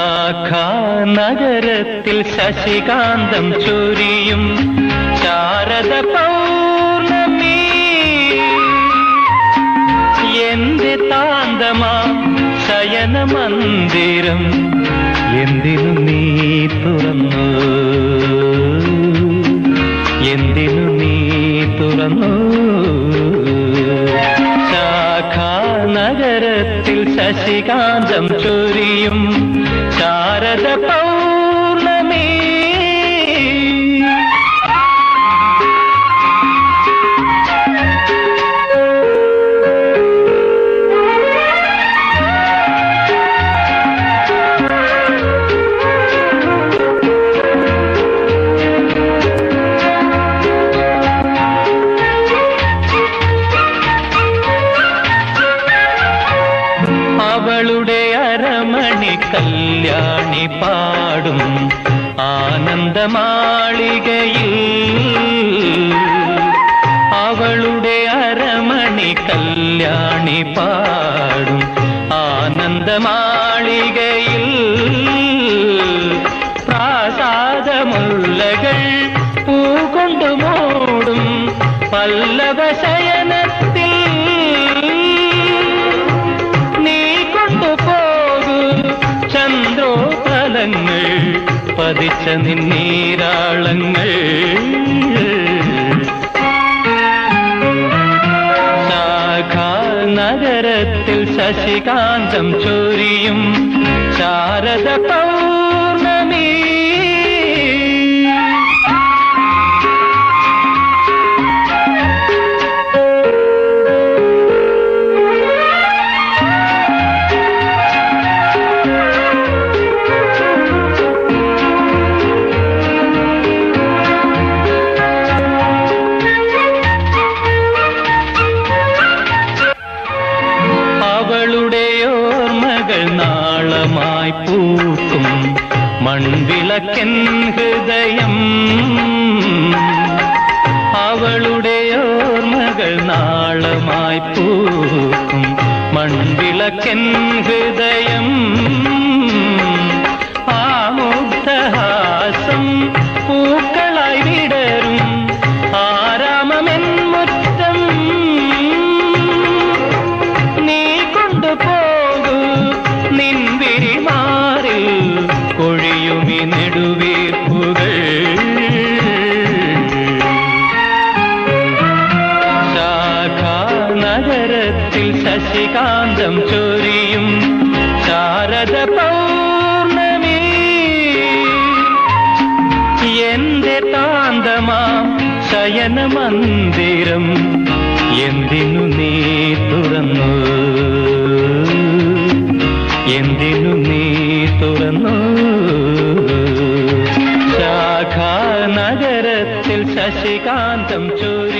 ശാഖാ നഗരത്തിൽ ശശികാന്തം ചൊരിയും ശാരദ പൗർണമി എന്റെ താന്തമാം ശയന മന്ദിരം എന്തിനു നീ തുറന്നു എന്തിനു നീ തുറന്നു ശാഖാ നഗരത്തിൽ ശശികാന്തം ചൊരിയും ശാരദ പൗർണമി അവളുടെ അരമണി കല്യാണി പാടും ആനന്ദമാളികയിൽ അവളുടെ അരമണി കല്യാണി പാടും ആനന്ദമാളികയിൽ പ്രാസാദമുള്ളകൾ പൂകൊണ്ടു മൂടും പല്ലവ ശയനത്തിൽ നീ കൊണ്ടുപോകൂ ചന്ദ്രോപലങ്ങൾ പതിച്ച നിന്നീരാളങ്ങൾ ശാഖാ നഗരത്തിൽ ശശികാന്തം ചൊരിയും ശാരദ പൗർണമി അവളുടെ ഓർമ്മകൾ നാളമായി പൂക്കും മൺവിളക്കൻ ഹൃദയം അവളുടെ ഓർമ്മകൾ നാളമായി പൂക്കും മൺവിളക്കൻ ഹൃദയം ആമുഗ്ധഹാസം പൂക്കളായി വിടരും ആരാമമെൻ മുറ്റം നീ കൊണ്ടുപോകൂ നിൻവിരി മാറിൽ കൊഴിയുമി നെടുവീർപ്പുകൾ ശാഖാ നഗരത്തിൽ ശശികാന്തം ചൊരിയും ശാരദ പൗർണമി എന്റെ താന്തമാം ശയന മന്ദിരം എന്തിനു നീ തുറന്നു എന്തിനു നീ തുറന്നു ശാഖാ നഗരത്തിൽ ശശികാന്തം ചൊരി